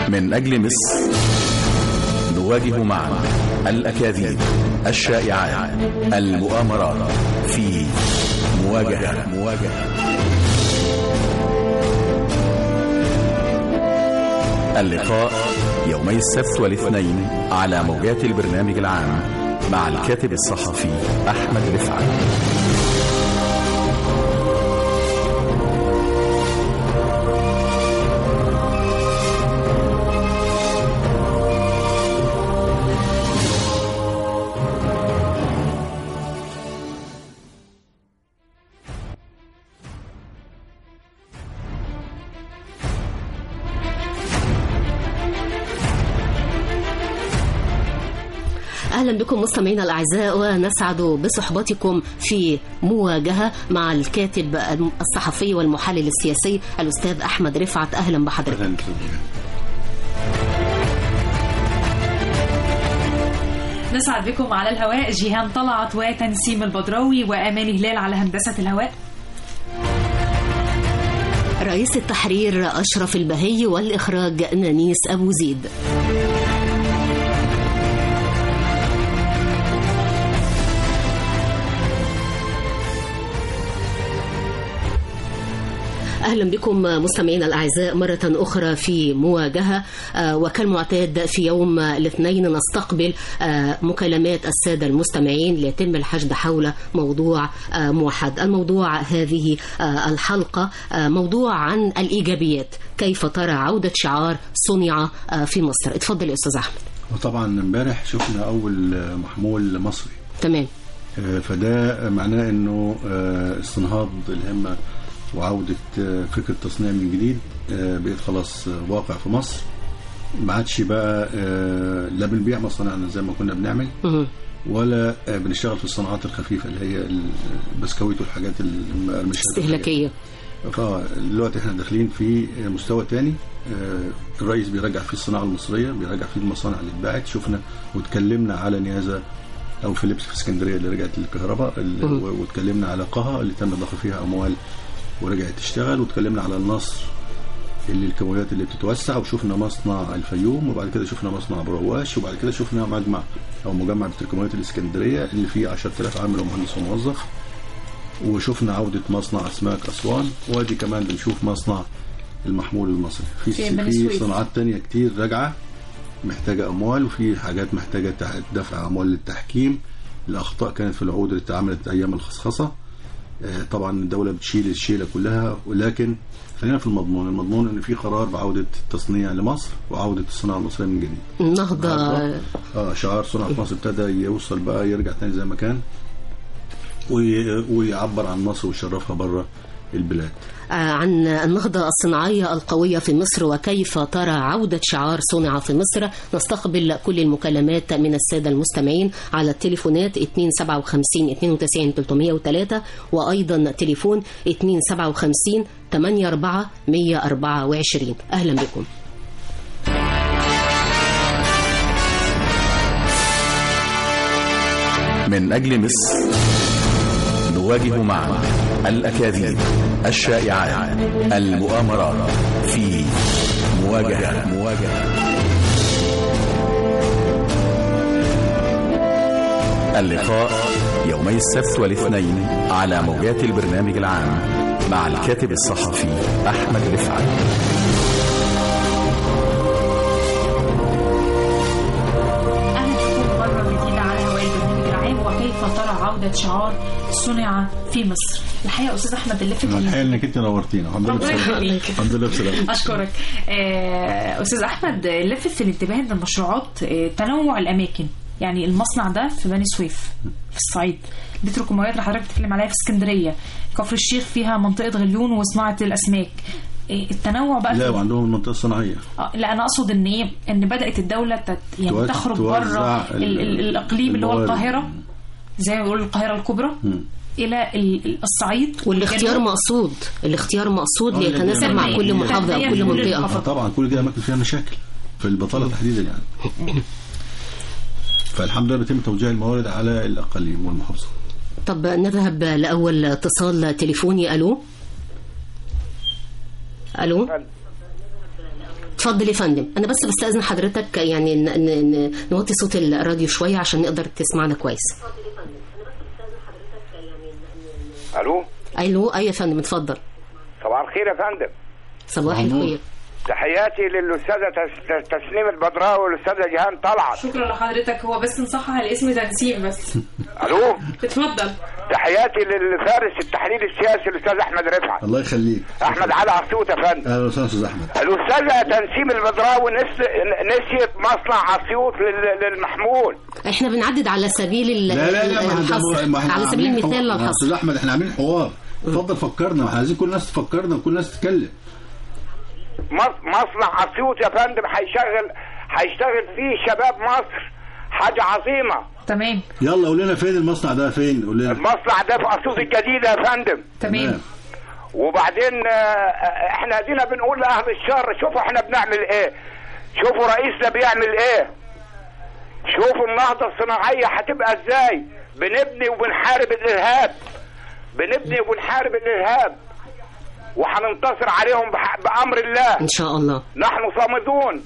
من أجل مصر نواجه معا الأكاذيب الشائعات المؤامرات في مواجهة مواجهة اللقاء يومي السبت والاثنين على موجات البرنامج العام مع الكاتب الصحفي أحمد رفعت اهلا بكم مستمعينا الاعزاء ونسعد بصحبتكم في مواجهه مع الكاتب الصحفي والمحلل السياسي الاستاذ احمد رفعت اهلا بحضرتك أهلاً. نسعد بكم على الهواء جيهان طلعت وتنسيم البدراوي واماني هلال على هندسه الهواء رئيس التحرير اشرف البهي والاخراج نانيس ابو زيد اهلا بكم مستمعينا الاعزاء مره اخرى في مواجهه آه، وكالمعتاد في يوم الاثنين نستقبل آه، مكالمات الساده المستمعين ليتم الحشد حول موضوع آه، موحد الموضوع هذه آه، الحلقه آه، موضوع عن الايجابيات كيف ترى عوده شعار صنع آه، في مصر اتفضل يا استاذ احمد وطبعا امبارح شفنا اول محمول مصري تمام آه، فده معناه انه آه، استنهاض الهمه وعوده آه، فكره تصنيع من جديد آه، بقت خلاص آه، واقع في مصر ما عادش بقى آه، لا بنبيع مصانعنا زي ما كنا بنعمل مهم. ولا آه، بنشتغل في الصناعات الخفيفه اللي هي البسكويت والحاجات المقرمشه استهلاكيه فدلوقتي احنا داخلين في مستوى تاني آه، الرئيس بيراجع فيه الصناعه المصريه بيراجع فيه المصانع اللي اتباعت شفنا واتكلمنا على نيازه او فيليبس في اسكندريه اللي رجعت للكهرباء ال- مم. و- واتكلمنا على قها اللي تم ضخ فيها اموال ورجعت تشتغل واتكلمنا على النصر اللي الكميات اللي بتتوسع وشفنا مصنع الفيوم وبعد كده شفنا مصنع برواش وبعد كده شفنا مجمع او مجمع بتركمانات الاسكندريه اللي فيه 10000 عامل ومهندس وموظف وشفنا عودة مصنع أسماك أسوان وادي كمان بنشوف مصنع المحمول المصري في في بني في سويف. صناعات تانية كتير راجعة محتاجة أموال وفي حاجات محتاجة تح- دفع أموال للتحكيم الأخطاء كانت في العقود اللي اتعملت أيام الخصخصة آه، طبعا الدولة بتشيل الشيلة كلها ولكن خلينا في المضمون المضمون ان في قرار بعودة التصنيع لمصر وعودة الصناعة المصرية من جديد النهضه اه شعار صنع في مصر ابتدى يوصل بقى يرجع تاني زي ما كان وي- ويعبر عن مصر ويشرفها بره البلاد عن النهضة الصناعية القوية في مصر وكيف ترى عودة شعار صنع في مصر نستقبل كل المكالمات من السادة المستمعين على التليفونات 257 92 303 وأيضا تليفون 257 84 124 أهلا بكم من أجل مصر نواجه معا الأكاذيب الشائعات المؤامرات في مواجهة مواجهة اللقاء يومي السبت والاثنين على موجات البرنامج العام مع الكاتب الصحفي أحمد رفعت اهلا بكم مره جديده على هواء البرنامج العام وكيف ترى عوده شعار صنع في مصر الحقيقه استاذ احمد اللي فكر الحقيقة انك انت نورتينا الحمد لله ربنا بسلامة يخليك. الحمد لله بسلامة اشكرك آه، استاذ احمد لفت في الانتباه ان المشروعات آه، تنوع الاماكن يعني المصنع ده في بني سويف في الصعيد بتروكيماويات اللي حضرتك بتتكلم عليها في اسكندريه كفر الشيخ فيها منطقه غليون وصناعه الاسماك آه، التنوع بقى لا في وعندهم المنطقة الصناعية آه، لا انا اقصد ان ايه ان بدات الدوله تت يعني توز- تخرج توزع بره ال- ال- ال- الاقليم اللي هو الموارد. القاهره زي ما بيقولوا القاهره الكبرى مم. الى ال- ال- الصعيد والاختيار والجنوب. مقصود الاختيار مقصود آه، ليتناسب مع تنمية. كل محافظة أو تنمية كل في كل منطقة المحافظات. آه، طبعا كل دي اماكن فيها مشاكل في البطالة تحديدا يعني فالحمد لله بيتم توزيع الموارد على الاقاليم والمحافظات طب نذهب لأول اتصال تليفوني ألو ألو اتفضل يا فندم انا بس بستاذن حضرتك يعني ن- ن- ن- نوطي صوت الراديو شويه عشان نقدر تسمعنا كويس الو الو اي يا فندم اتفضل صباح الخير يا فندم صباح النور. الخير تحياتي للاستاذه تس- تسنيم البدراوي والاستاذه جيهان طلعت شكرا لحضرتك هو بس نصحح الاسم تنسيم بس الو اتفضل تحياتي للفارس التحليل السياسي الاستاذ احمد رفعت الله يخليك احمد علي عصيوط يا فندم اهلا وسهلا استاذ احمد الاستاذه تنسيم البدراوي نس... نسيت مصنع عصيوط لل... للمحمول احنا بنعدد على سبيل ال- لا لا لا ما احنا- الحصر ما احنا على سبيل عاملين المثال حوار. لا يا الحصر استاذ احمد احنا عاملين حوار اتفضل فكرنا احنا عايزين كل الناس تفكرنا وكل الناس تتكلم مص- مصنع عصيوط يا فندم هيشغل هيشتغل فيه شباب مصر حاجه عظيمه تمام يلا قول لنا فين المصنع ده فين قول لنا المصنع ده في اسيوط الجديده يا فندم تمام وبعدين آه، احنا ادينا بنقول لاهل الشر شوفوا احنا بنعمل ايه شوفوا رئيسنا بيعمل ايه شوفوا النهضه الصناعيه هتبقى ازاي بنبني وبنحارب الارهاب بنبني وبنحارب الارهاب وهننتصر عليهم بح- بامر الله ان شاء الله نحن صامدون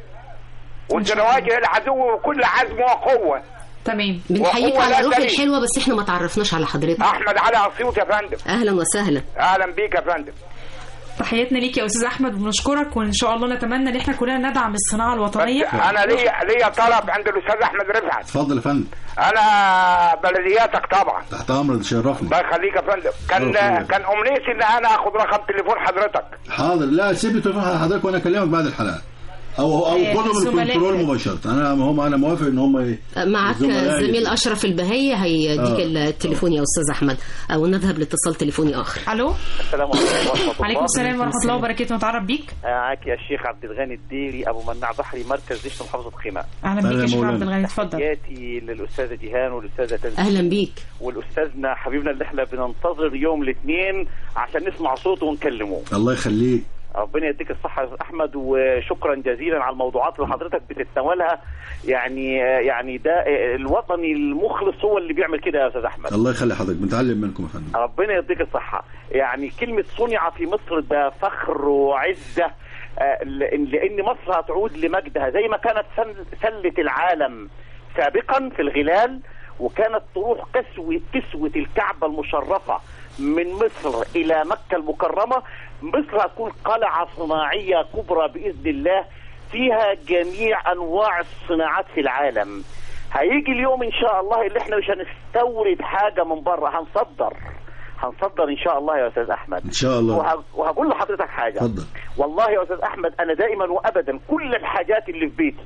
وسنواجه العدو بكل عزم وقوه تمام بنحييك وهو على لا الروح دليل. الحلوه بس احنا ما تعرفناش على حضرتك احمد علي عصيوط يا فندم اهلا وسهلا اهلا بيك يا فندم تحياتنا ليك يا استاذ احمد وبنشكرك وان شاء الله نتمنى ان احنا كلنا ندعم الصناعه بس الوطنيه انا ليا ليا طلب عند الاستاذ احمد رفعت اتفضل يا فندم انا بلدياتك طبعا تحت امرك تشرفني الله يخليك يا فندم كان الله يخليك. كان امنيتي ان انا اخد رقم تليفون حضرتك حاضر لا سيب لي تليفون حضرتك وانا اكلمك بعد الحلقه او او آه، خدهم زملاء. الكنترول مباشره انا هم انا موافق ان هم ايه معك زملائي. زميل اشرف البهي هيديك آه. التليفون يا استاذ احمد او نذهب لاتصال تليفوني اخر الو السلام عليكم ورحمة الله عليكم السلام ورحمه الله وبركاته نتعرف بيك معك يا الشيخ عبد الغني الديري أبو مناع بحري مركز دشت محافظة قنا اهلا أهلا بيك يا شيخ مولانا. عبد الغني اتفضل تحياتي للأستاذة جيهان والأستاذة تنسي اهلا بيك والأستاذنا حبيبنا اللي احنا بننتظر يوم الاثنين عشان نسمع صوته ونكلمه الله يخليك ربنا يديك الصحة يا أستاذ أحمد وشكرا جزيلا على الموضوعات اللي حضرتك بتتناولها يعني يعني ده الوطني المخلص هو اللي بيعمل كده يا أستاذ أحمد الله يخلي حضرتك بنتعلم منكم يا فندم ربنا يديك الصحة يعني كلمة صنع في مصر ده فخر وعزة آه، لأن لأن مصر هتعود لمجدها زي ما كانت سل- سلة العالم سابقا في الغلال وكانت تروح كسوة كسوة الكعبة المشرفة من مصر إلى مكة المكرمة مصر هتكون قلعة صناعية كبرى بإذن الله فيها جميع أنواع الصناعات في العالم هيجي اليوم إن شاء الله اللي احنا مش هنستورد حاجة من بره هنصدر هنصدر ان شاء الله يا استاذ احمد ان شاء الله وه- وهقول لحضرتك حاجه اتفضل والله يا استاذ احمد انا دائما وابدا كل الحاجات اللي في بيتي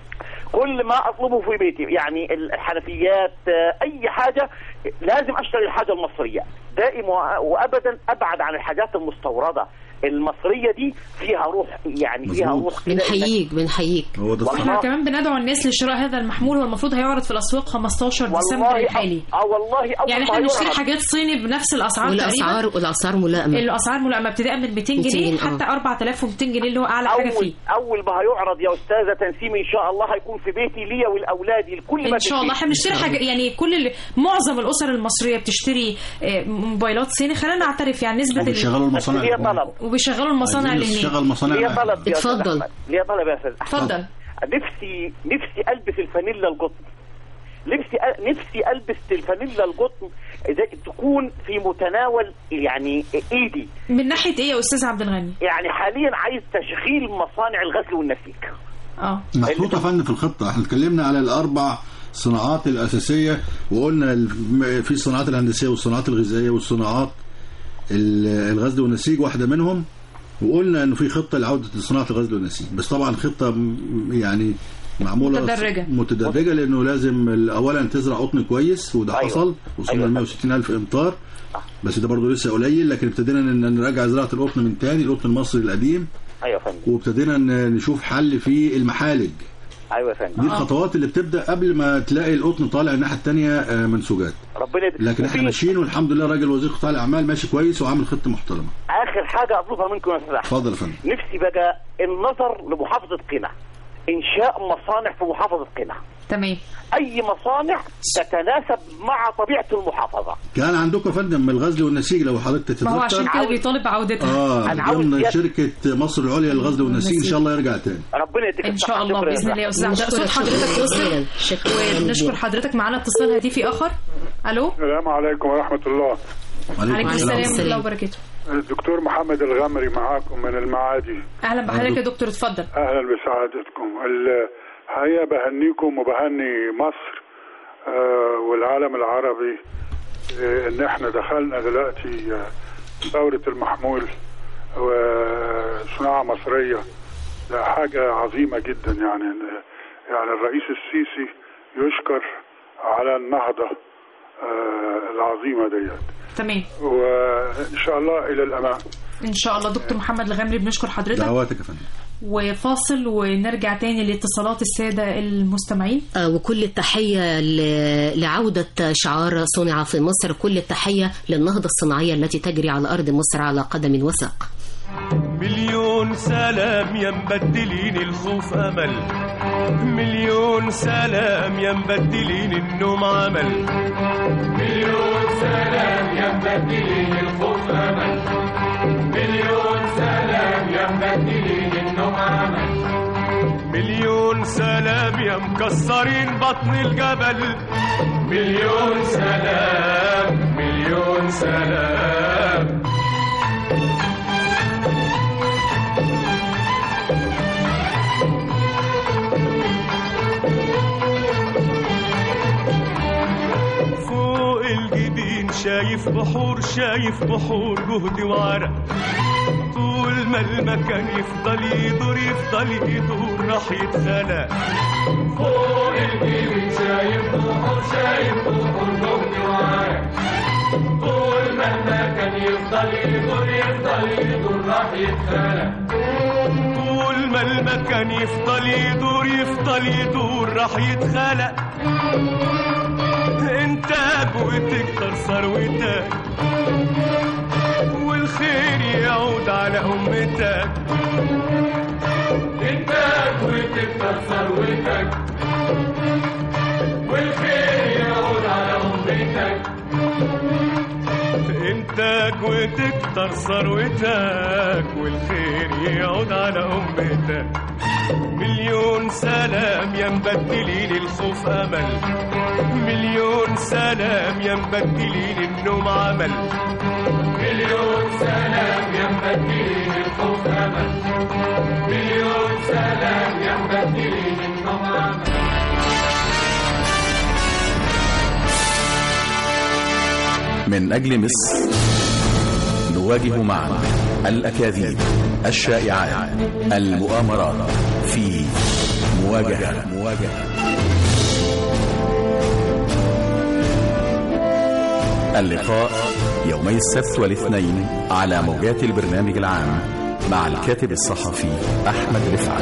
كل ما اطلبه في بيتي يعني الحنفيات آه، اي حاجه لازم اشتري الحاجه المصريه دائما وأ- وابدا ابعد عن الحاجات المستورده المصريه دي فيها روح يعني فيها مظبوط. روح كده إنك- بنحييك بنحييك هو ده والله. الصح احنا كمان بندعو الناس لشراء هذا المحمول هو المفروض هيعرض في الاسواق 15 ديسمبر والله الحالي اه والله اول يعني ما احنا بنشتري يعرض- حاجات صيني بنفس الاسعار تقريبا والاسعار والاسعار ملائمه الاسعار ملائمه ابتداء من 200 جنيه 200 آه. حتى 4200 جنيه اللي هو اعلى حاجه اول فيه اول ما هيعرض يا استاذه تنسيم ان شاء الله هيكون في بيتي ليا ولاولادي الكل ما ان شاء الله احنا بنشتري حاجه يعني كل ال- معظم الاسر المصريه بتشتري آه، موبايلات صيني خلينا نعترف يعني نسبه ال... بيشغلوا المصانع ليا الحكومية. طلب وبيشغلوا المصانع اللي هناك تشتغل مصانع ليا الأهل. طلب يا أستاذ اتفضل. أحمد. ليا طلب يا استاذ أحمد. اتفضل نفسي نفسي البس الفانيلا القطن نفسي أ- نفسي البس الفانيلا القطن زي تكون في متناول يعني ايدي من ناحيه ايه يا استاذ عبد الغني يعني حاليا عايز تشغيل مصانع الغزل والنسيج اه محطوطه يا فندم في الخطه احنا اتكلمنا على الاربع صناعات الاساسيه وقلنا ال- في الصناعات الهندسيه والصناعات الغذائيه والصناعات ال- الغزل والنسيج واحده منهم وقلنا انه في خطه لعوده صناعه الغزل والنسيج بس طبعا خطه م- يعني معموله متدرجة. متدرجه لانه لازم ال- اولا تزرع قطن كويس وده أيوة. حصل وصلنا أيوة. ل 160 الف امتار بس ده برضه لسه قليل لكن ابتدينا ن- نراجع زراعه القطن من تاني القطن المصري القديم ايوه يا فندم وابتدينا ن- نشوف حل في المحالج ايوه يا فندم دي الخطوات اللي بتبدا قبل ما تلاقي القطن طالع الناحيه الثانيه منسوجات ربنا يد- لكن احنا وفي ماشيين والحمد لله راجل وزير قطاع الاعمال ماشي كويس وعامل خطه محترمه اخر حاجه اطلبها منكم يا استاذ احمد اتفضل يا فندم نفسي بقى النظر لمحافظه قنا انشاء مصانع في محافظه قنا تمام اي مصانع تتناسب مع طبيعه المحافظه كان عندكم يا فندم من الغزل والنسيج لو حضرتك ما هو عشان تتذكر كده عاوز- بيطالب بعودتها اه أنا عاوز ضمن زيادة. شركه مصر العليا للغزل والنسيج ان شاء الله يرجع تاني ربنا يديك ان شاء الصحة. الله شكرا باذن الله يا استاذ عبد صوت نشكرك حضرتك شكراً وصل جزيلاً. شكراً ونشكر حضرتك معانا اتصال هاتفي اخر الو السلام عليكم ورحمة الله عليكم السلام ورحمه السلام. الله وبركاته الدكتور محمد الغمري معاكم من المعادي اهلا بحضرتك يا دكتور اتفضل أهلا بسعادتكم الحقيقة بهنيكم وبهني مصر آه، والعالم العربي آه، إن إحنا دخلنا دلوقتي آه، ثورة المحمول وصناعة مصرية ده حاجة عظيمة جدا يعني يعني الرئيس السيسي يشكر على النهضة آه، العظيمة ديت تمام وإن شاء الله إلى الأمام ان شاء الله دكتور محمد الغمري بنشكر حضرتك دعواتك يا فندم وفاصل ونرجع تاني لاتصالات الساده المستمعين آه، وكل التحية ل- لعودة شعار صنع في مصر كل التحية للنهضة الصناعية التي تجري على أرض مصر على قدم وساق مليون سلام يا مبدلين الخوف امل مليون سلام يا مبدلين النوم عمل مليون سلام يا مبدلين الخوف امل مليون سلام يا مبدلين النوم عمل مليون سلام يا مكسرين بطن الجبل مليون سلام مليون سلام فوق الجبين شايف بحور شايف بحور جهد وعرق طول ما المكان يفضل يدور يفضل يدور راح يتخلق فوق الجبين شايف بحور شايف بحور جهد وعرق طول ما المكان يفضل يدور يفضل يدور راح يتخلق طول ما المكان يفضل يدور يفضل يدور راح يتخلق انتاج وتكتر ثروتك والخير يعود على امتك انتاج وتكتر ثروتك والخير يعود على امتك انتاج وتكتر ثروتك والخير يعود على امتك مليون سلام يا مبدلين الخوف امل مليون سلام يا مبدلين النوم عمل مليون سلام يا مبدلين الخوف امل مليون سلام يا مبدلين النوم عمل من أجل مصر نواجه معا الأكاذيب الشائعات المؤامرات في مواجهة مواجهة اللقاء يومي السبت والاثنين على موجات البرنامج العام مع الكاتب الصحفي أحمد رفعت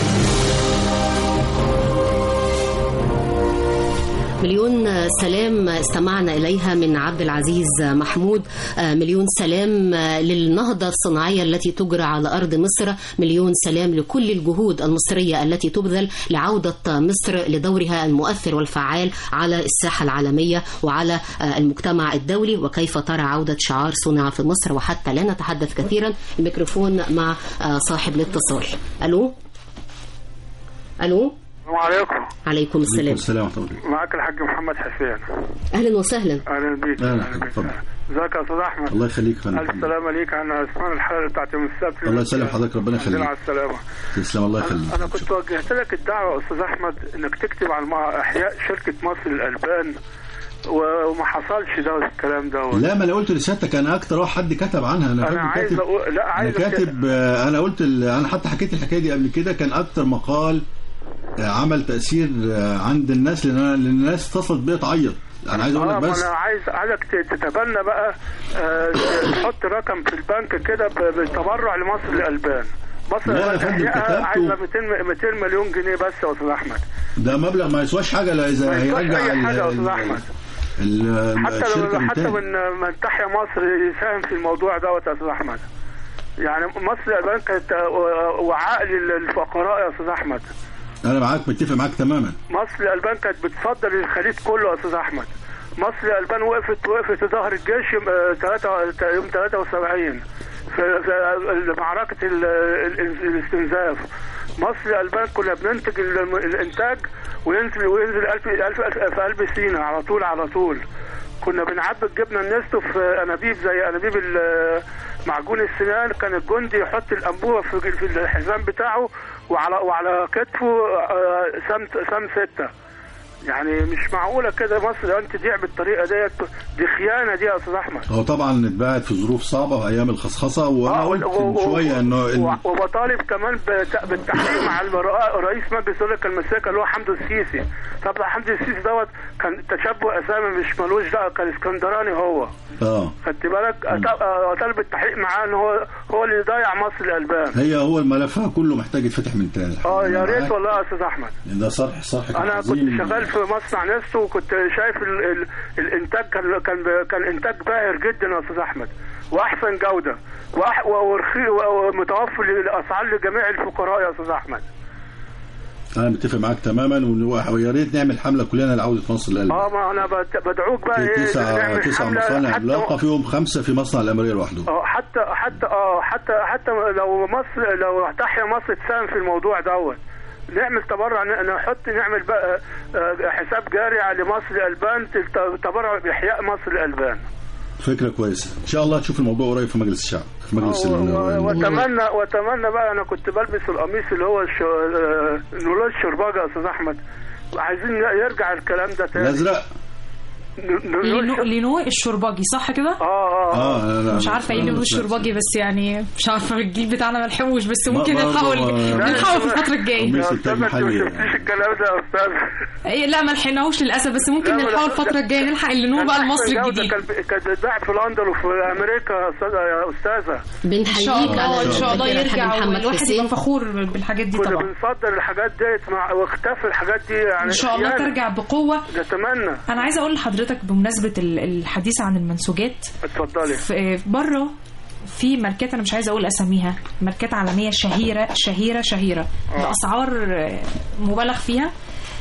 مليون سلام استمعنا إليها من عبد العزيز محمود آه، مليون سلام آه، للنهضة الصناعية التي تجرى على أرض مصر مليون سلام لكل الجهود المصرية التي تبذل لعودة مصر لدورها المؤثر والفعال على الساحة العالمية وعلى آه، المجتمع الدولي وكيف ترى عودة شعار صنع في مصر وحتى لا نتحدث كثيرا الميكروفون مع آه، صاحب الاتصال ألو ألو السلام عليكم عليكم عليكم السلام السلام ورحمه الله معك الحاج محمد حسين أهلا وسهلا اهلا بيك أهلا أهلاً بيك. اتفضل. ازيك يا استاذ احمد الله يخليك يا الف فندم سلامه ليك انا اسمعنا الحلقه بتاعت يوم السبت الله يسلم حضرتك ربنا الحمد لله يخليك على السلامه تسلم الله انا أنا يخليك كنت وجهت لك الدعوه يا استاذ احمد انك تكتب عن مع احياء شركه مصر للالبان و- وما حصلش ده الكلام ده لا ما انا قلت لسيادتك انا اكتر واحد حد كتب عنها انا انا فاكر عايز كاتب اقول لا انا عايز كاتب آه، انا قلت ال- انا حتى حكيت الحكايه دي قبل كده كان اكتر مقال آه، عمل تاثير آه، عند الناس لان أنا- لان الناس اتصلت بيا تعيط انا عايز اقول اه لك ما بس انا عايز عايزك ت- تتبنى بقى آه، تحط رقم في البنك كده ب- بالتبرع لمصر للالبان مصر لا يا فندم، تحقيقها كتبته. عايزه 200 200 مليون جنيه بس يا استاذ احمد ده مبلغ ما يسواش حاجه لا اذا ما يسواش هيرجع أي ال- حاجة يا أستاذ ال- أحمد. ال- حتى الشركه لو من حتى تاني. من من تحيا مصر يساهم في الموضوع دوت يا استاذ احمد يعني مصر الالبان كانت وعاء للفقراء يا استاذ احمد انا معاك متفق معاك تماما مصر الألبان كانت بتصدر الخليج كله يا أستاذ أحمد مصر الألبان وقفت وقفت في ظهر الجيش يوم آه، تلاتة- يوم 73 في في معركة ال- ال- الاستنزاف مصر الألبان كنا بننتج ال- الإنتاج وينزل وينزل ألف ألف ألف في قلب سينا على طول على طول كنا بنعبي الجبنة النستو في أنابيب زي أنابيب ال- معجون السنان كان الجندي يحط الأنبوبة في في الحزام بتاعه وعلى وعلى كتفه آه، سم سم ستة يعني مش معقولة كده مصر أن تضيع بالطريقة ديت دي خيانة دي يا أستاذ أحمد هو طبعا اتباعت في ظروف صعبه وايام الخصخصه وانا آه، قلت و- من و- شويه انه و- إن وبطالب كمان بت- بالتحقيق مع المرا- رئيس مجلس الدوله المساكه اللي هو حمدو السيسي طبعا حمدو السيسي دوت كان تشبه اسامي مش ملوش دعوه كان اسكندراني هو اه خدت بالك أط- آه، طالب بالتحقيق معاه ان هو هو اللي ضيع مصر الالبان هي هو الملفها كله محتاج يتفتح من تاني اه يا ريت معاك. والله يا استاذ احمد ده صرح صرح انا كنت عظيم. شغال في مصنع نستو وكنت شايف ال ال الانتاج كان كان كان انتاج باهر جدا يا استاذ احمد واحسن جوده وأح- ورخي ومتوفر للاسعار لجميع الفقراء يا استاذ احمد انا متفق معاك تماما ون- ويا ريت نعمل حمله كلنا لعوده مصر للقلب اه ما انا بد- بدعوك بقى في ايه تسع نعمل تسع حملة مصانع حتى- عملاقه فيهم خمسه في مصنع الامريه لوحده اه حتى حتى اه حتى حتى لو مصر لو تحيا مصر تساهم في الموضوع دوت نعمل تبرع ن- نحط نعمل بقى آه، حساب جاري على مصر الالبان تل- تبرع باحياء مصر الالبان فكره كويسه ان شاء الله تشوف الموضوع قريب في مجلس الشعب في مجلس و- ال- و- ال- واتمنى واتمنى بقى انا كنت بلبس القميص اللي هو الش... آه، نولو الشرباجه يا استاذ احمد عايزين يرجع الكلام ده تاني الازرق ن- نولو لينو, الش- لينو الشرباجي صح كده؟ اه اه اه لا لا مش عارفه ايه لينو الشرباجي بس يعني مش عارفه الجيل بتاعنا ما لحقوش بس ممكن برضه نحاول ما- نحاول في الفتره الجايه قميص يا التاج استاذ انت ما محلي شفتيش الكلام ده يا استاذ إيه لا ما لحقناهوش للاسف بس ممكن لا، ما نحاول لا. الفتره الجايه نلحق اللينو بقى المصري كان الجديد كان كان بيتباع في لندن وفي امريكا يا استاذه يا استاذه ان شاء بنحييك الله على ان شاء الله الدكتور يرجع الحاج محمد والواحد حسين يبقى فخور بالحاجات دي كنا طبعا بنصدر الحاجات ديت مع واختفى الحاجات دي يعني ان شاء الله خيانة. ترجع بقوه نتمنى انا عايزه اقول لحضرتك بمناسبه ال- الحديث عن المنسوجات اتفضلي في بره في ماركات انا مش عايزه اقول اساميها ماركات عالميه شهيره شهيره شهيره باسعار آه، مبالغ فيها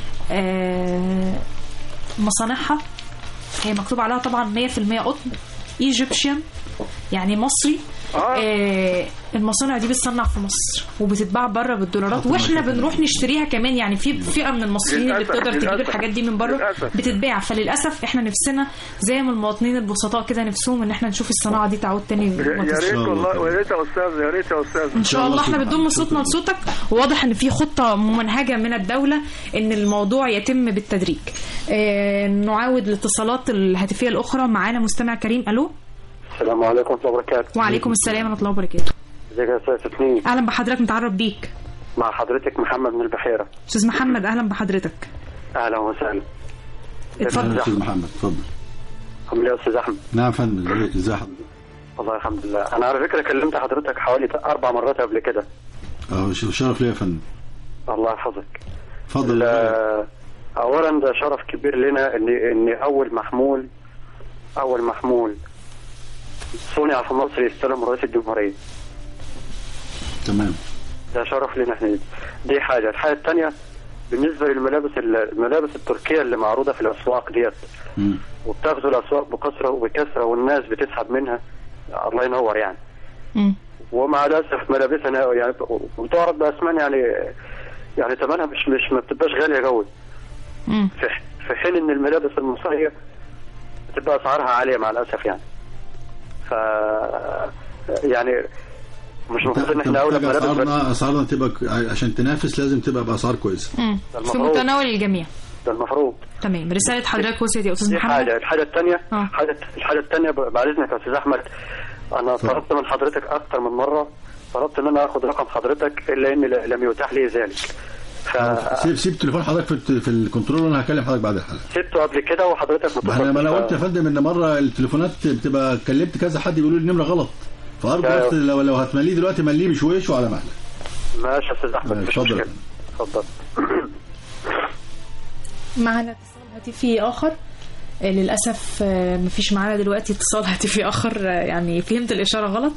آه، مصانعها هي مكتوب عليها طبعا 100% قطن ايجيبشن يعني مصري آه المصانع دي بتصنع في مصر وبتتباع بره بالدولارات واحنا بنروح نشتريها كمان يعني في فئه من المصريين اللي للأسف- بتقدر تجيب للأسف. الحاجات دي من بره للأسف. بتتباع فللاسف احنا نفسنا زي ما المواطنين البسطاء كده نفسهم ان احنا نشوف الصناعه دي تعود تاني يا يا ريت وتسرع. والله ويا ريت يا استاذ يا ريت يا استاذ ان شاء الله احنا بنضم صوتنا لصوتك وواضح ان في خطه ممنهجه من الدوله ان الموضوع يتم بالتدريج اه نعاود الاتصالات الهاتفيه الاخرى معانا مستمع كريم الو السلام عليكم ورحمة الله وبركاته وعليكم السلام ورحمه الله وبركاته ازيك يا استاذ تسنيم اهلا بحضرتك متعرف بيك مع حضرتك محمد من البحيرة استاذ محمد اهلا بحضرتك اهلا وسهلا اتفضل يا استاذ محمد اتفضل الحمد لله يا استاذ احمد نعم يا فندم ازيك ازي حضرتك والله الحمد لله انا على فكرة كلمت حضرتك حوالي اربع مرات قبل كده اه ش- شرف ليا يا فندم الله يحفظك اتفضل ال- اولا ده شرف كبير لنا ان ان اول محمول اول محمول صنع في مصر يستلم رئيس الجمهورية تمام ده شرف لنا احنا دي حاجة الحاجة الثانية بالنسبة للملابس الملابس التركية اللي معروضة في الأسواق ديت مم. وبتغزو الأسواق بكثرة وبكثرة والناس بتسحب منها الله ينور يعني ومع الأسف ملابسنا يعني بتعرض بأثمان يعني يعني ثمنها مش مش ما بتبقاش غالية قوي في ح- في حين إن الملابس المصرية بتبقى أسعارها عالية مع الأسف يعني ف يعني مش المفروض إن احنا أولى محتاج بملابس بس. اسعارنا اسعارنا تبقى ك- عشان تنافس لازم تبقى باسعار كويسه مم. في المفروض. متناول الجميع ده المفروض تمام رساله حضرتك وصلت يا استاذ دي محمد حاجة الحاجة الثانية آه. حاجة الحاجة الثانية ب- بعد إذنك يا أستاذ أحمد أنا طلبت من حضرتك أكثر من مرة طلبت إن أنا آخذ رقم حضرتك إلا إن ل- لم يتاح لي ذلك سيب سيب تليفون حضرتك في الت- في الكنترول وانا هكلم حضرتك بعد الحلقه فسبته قبل كده وحضرتك ما انا ما انا متصل. قلت يا فندم ان مره التليفونات بتبقى كلمت كذا حد بيقولوا لي النمره غلط فارجو أيوة. بس لو لو هتمليه دلوقتي مليه بشويش وعلى مهلك ماشي يا أستاذ أحمد مفيش اتفضل. مشكلة اتفضل معنا اتصال هاتفي اخر آه، للأسف آه، مفيش معانا دلوقتي اتصال هاتفي آخر آه، يعني فهمت الإشارة غلط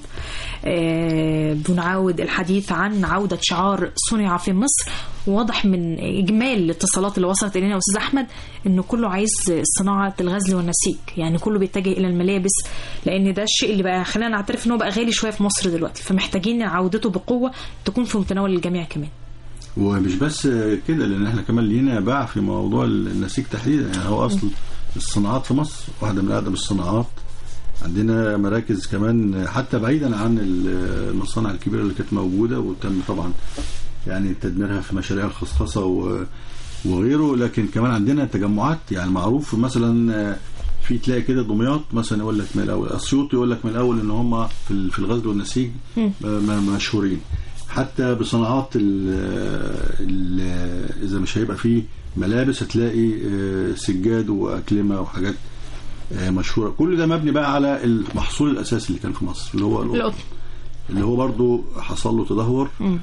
آه، بنعاود الحديث عن عودة شعار صنع في مصر واضح من إجمال الاتصالات اللي وصلت إلينا يا أستاذ أحمد إنه كله عايز صناعة الغزل والنسيج يعني كله بيتجه إلى الملابس لأن ده الشيء اللي بقى خلينا نعترف إن هو بقى غالي شوية في مصر دلوقتي فمحتاجين عودته بقوة تكون في متناول الجميع كمان ومش بس كده لان احنا كمان لينا باع في موضوع النسيج تحديدا يعني هو اصل الصناعات في مصر واحده من اقدم الصناعات عندنا مراكز كمان حتى بعيدا عن المصانع الكبيره اللي كانت موجوده وتم طبعا يعني تدميرها في مشاريع الخصخصه و- وغيره لكن كمان عندنا تجمعات يعني معروف مثلا في تلاقي كده دمياط مثلا يقول لك من الاول اسيوط يقول لك من الاول ان هم في ال- في الغزل والنسيج م- م- مشهورين حتى بصناعات ال ال اذا مش هيبقى فيه ملابس هتلاقي آه، سجاد واكلمه وحاجات آه، مشهوره كل ده مبني بقى على المحصول الاساسي اللي كان في مصر اللي هو القطن القطن اللي هو برضو حصل له تدهور مم.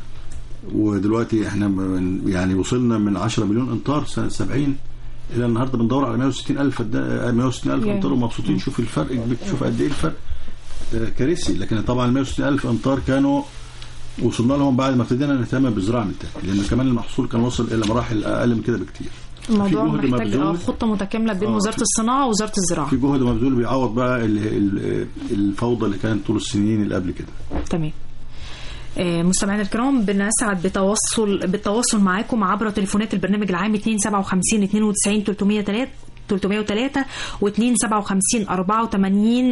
ودلوقتي احنا من يعني وصلنا من 10 مليون امتار سنه 70 الى النهارده بندور على 160 الف 160 الف ياه. امتار ومبسوطين شوف الفرق شوف قد ايه الفرق آه، كارثي لكن طبعا 160 الف امتار كانوا وصلنا لهم بعد ما ابتدينا نهتم بالزراعه من تاني لان كمان المحصول كان وصل الى مراحل اقل من كده بكتير الموضوع في جهد محتاج آه، مبذول. خطة متكاملة بين آه، وزارة في- الصناعة ووزارة الزراعة في جهد مبذول بيعوض بقى ال- ال- الفوضى اللي كانت طول السنين اللي قبل كده تمام آه، مستمعينا الكرام بنسعد بتواصل بالتواصل معاكم عبر تليفونات البرنامج العام 257 92 303 303 و 257 84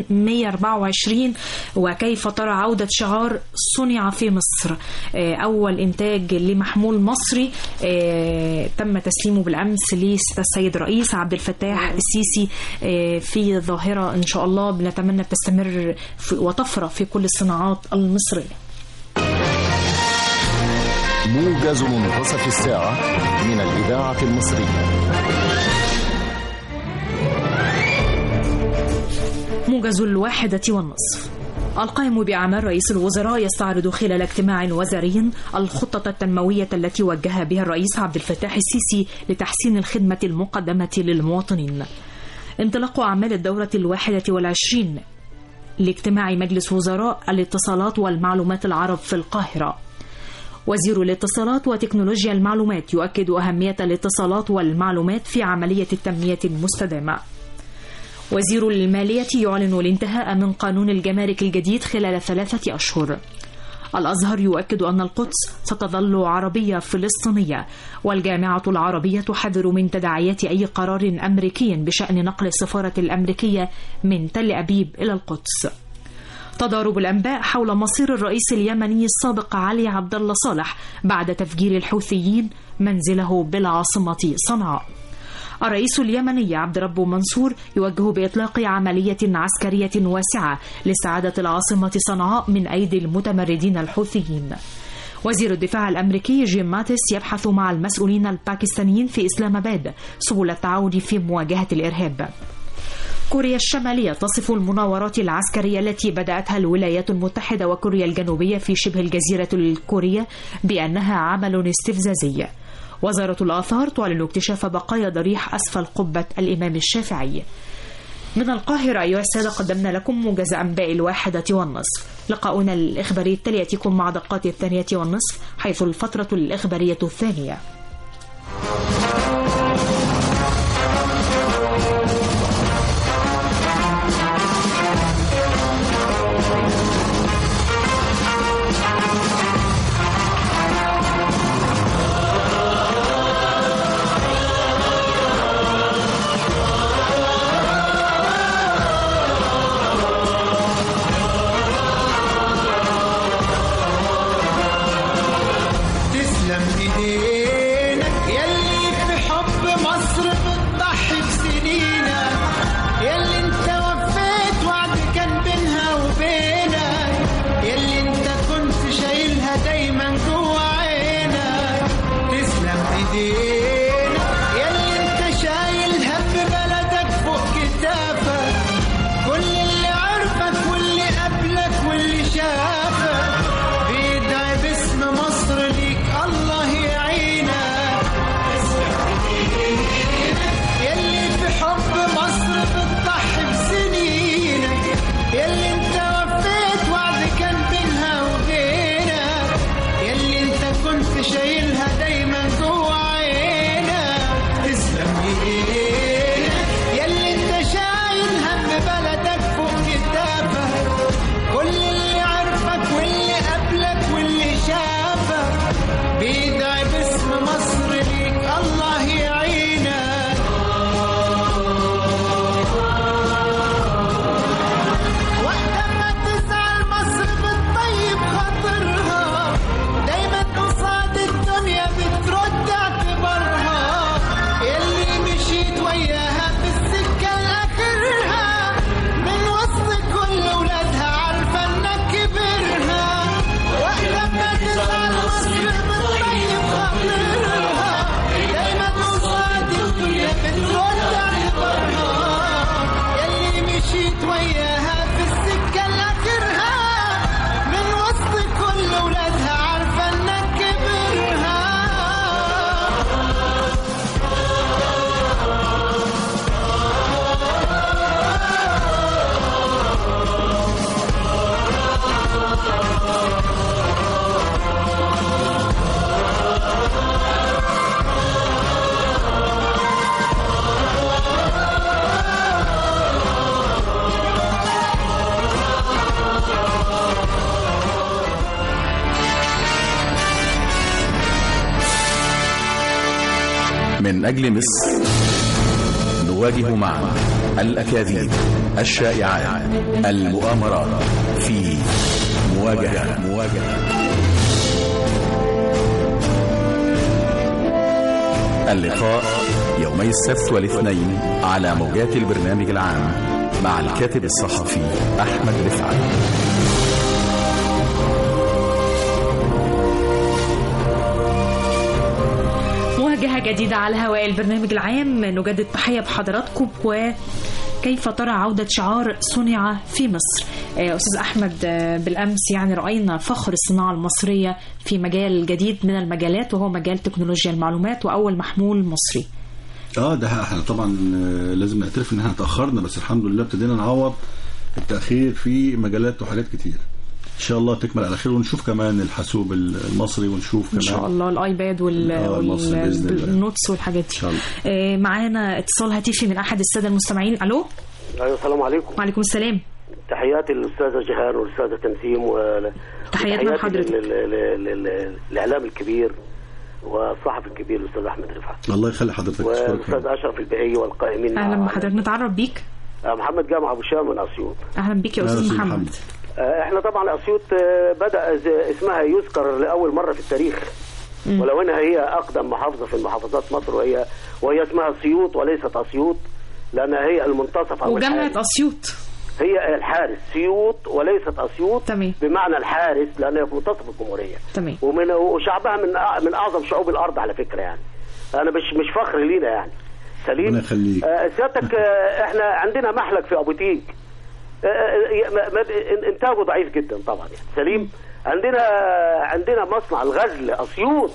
124 وكيف ترى عودة شعار صنع في مصر آه، أول إنتاج لمحمول مصري آه، تم تسليمه بالأمس للسيد الرئيس عبد الفتاح السيسي آه، في ظاهرة إن شاء الله بنتمنى تستمر في- وتفرى في كل الصناعات المصرية موجز منتصف الساعة من الإذاعة المصرية موجز الواحدة والنصف القائم بأعمال رئيس الوزراء يستعرض خلال اجتماع وزاري الخطة التنموية التي وجه بها الرئيس عبد الفتاح السيسي لتحسين الخدمة المقدمة للمواطنين انطلاق أعمال الدورة الواحدة والعشرين لاجتماع مجلس وزراء الاتصالات والمعلومات العرب في القاهرة وزير الاتصالات وتكنولوجيا المعلومات يؤكد أهمية الاتصالات والمعلومات في عملية التنمية المستدامة وزير المالية يعلن الانتهاء من قانون الجمارك الجديد خلال ثلاثة أشهر الأزهر يؤكد أن القدس ستظل عربية فلسطينية والجامعة العربية تحذر من تداعيات أي قرار أمريكي بشأن نقل السفارة الأمريكية من تل أبيب إلى القدس تضارب الأنباء حول مصير الرئيس اليمني السابق علي عبد الله صالح بعد تفجير الحوثيين منزله بالعاصمة صنعاء الرئيس اليمني عبد ربه منصور يوجه بإطلاق عملية عسكرية واسعة لاستعادة العاصمة صنعاء من أيدي المتمردين الحوثيين وزير الدفاع الأمريكي جيم ماتيس يبحث مع المسؤولين الباكستانيين في إسلام آباد سبل التعاون في مواجهة الإرهاب كوريا الشمالية تصف المناورات العسكرية التي بدأتها الولايات المتحدة وكوريا الجنوبية في شبه الجزيرة الكورية بأنها عمل استفزازي وزارة الآثار تعلن اكتشاف بقايا ضريح أسفل قبة الإمام الشافعي من القاهرة أيها السادة قدمنا لكم موجز أنباء الواحدة والنصف لقاؤنا الإخباري التالي يأتيكم مع دقات الثانية والنصف حيث الفترة الإخبارية الثانية تسلم ايديك من أجل مصر نواجه معا الأكاذيب الشائعات المؤامرات في مواجهة مواجهة اللقاء يومي السبت والاثنين على موجات البرنامج العام مع الكاتب الصحفي أحمد رفعت مواجهة جديدة على هواء البرنامج العام نجدد تحية بحضراتكم وكيف ترى عودة شعار صنع في مصر آه، أستاذ أحمد آه، بالأمس يعني رأينا فخر الصناعة المصرية في مجال جديد من المجالات وهو مجال تكنولوجيا المعلومات وأول محمول مصري اه ده احنا طبعا آه، لازم نعترف ان احنا تاخرنا بس الحمد لله ابتدينا نعوض التاخير في مجالات وحاجات كتير ان شاء الله تكمل على خير ونشوف كمان الحاسوب المصري ونشوف إن كمان شاء الله الآيباد وال... آه، المصري بإذن الله. والنوتس والحاجات دي ان شاء الله آه، معانا اتصال هاتفي من أحد السادة المستمعين ألو ايوه السلام عليكم وعليكم السلام تحياتي للاستاذه جيهان والاستاذه تنسيم و... تحياتنا وتحياتي لحضرتك. لل... لل... لل... الاعلام الكبير والصحفي الكبير الاستاذ احمد رفعت الله يخلي حضرتك أشكرك. والاستاذ اشرف البهي والقائمين أهلا مع- بحضرتك نتعرف بيك آه، محمد جامع ابو شام من اسيوط أهلا بيك يا أهلا أستاذ أستاذ محمد محمد. آه، احنا طبعا اسيوط آه، بدا ز- اسمها يذكر لاول مره في التاريخ ولو انها هي اقدم محافظه في محافظات مصر وهي وهي اسمها سيوط وليست اسيوط لانها هي المنتصف او الحارس. وجامعة أسيوط هي الحارس سيوط وليست اسيوط تمام. بمعنى الحارس لانها في منتصف الجمهوريه تمام ومن وشعبها من أع- من اعظم شعوب الارض على فكره يعني انا مش مش فخر لينا يعني سليم ربنا يخليك. آه، سيادتك آه، احنا عندنا محلك في ابو تيج آه، آه، ما- ما- إن- انتاجه ضعيف جدا طبعا يعني سليم عندنا عندنا مصنع الغزل اسيوط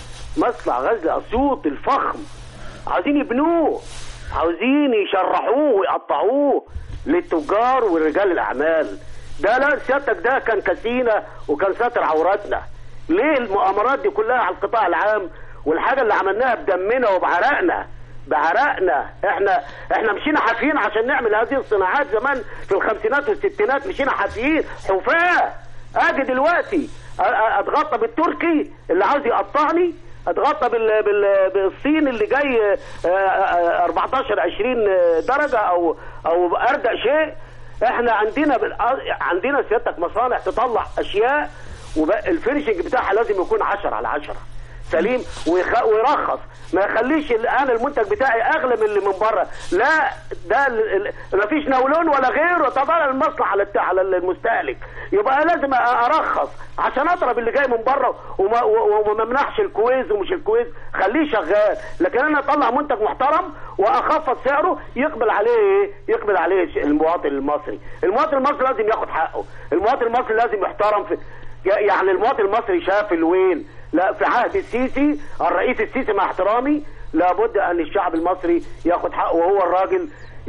مصنع غزل اسيوط الفخم عاوزين يبنوه عاوزين يشرحوه ويقطعوه للتجار ورجال الاعمال ده لا سيادتك ده كان كسينا وكان ساتر عوراتنا ليه المؤامرات دي كلها على القطاع العام والحاجه اللي عملناها بدمنا وبعرقنا بعرقنا احنا احنا مشينا حافيين عشان نعمل هذه الصناعات زمان في الخمسينات والستينات مشينا حافيين حفاه اجي دلوقتي أ- أ- اتغطى بالتركي اللي عاوز يقطعني اتغطى بال... بال... بالصين اللي جاي آه، آه، 14 20 درجه او او اردأ شيء احنا عندنا بال... عندنا سيادتك مصانع تطلع اشياء والفينشنج بتاعها لازم يكون 10 على 10 سليم ويخ... ويرخص ما يخليش ال- انا المنتج بتاعي اغلى من اللي من بره لا ده ال... ال... ما فيش نولون ولا غيره طبعا المصلحه على الت... على المستهلك يبقى لازم أ- ارخص عشان اضرب اللي جاي من بره وما و- وما امنعش الكويز ومش الكويز خليه شغال لكن انا اطلع منتج محترم واخفض سعره يقبل عليه ايه يقبل عليه ش- المواطن المصري المواطن المصري لازم ياخد حقه المواطن المصري لازم يحترم في يعني المواطن المصري شاف الوين لا في عهد السيسي الرئيس السيسي مع احترامي لابد ان الشعب المصري ياخد حقه وهو الراجل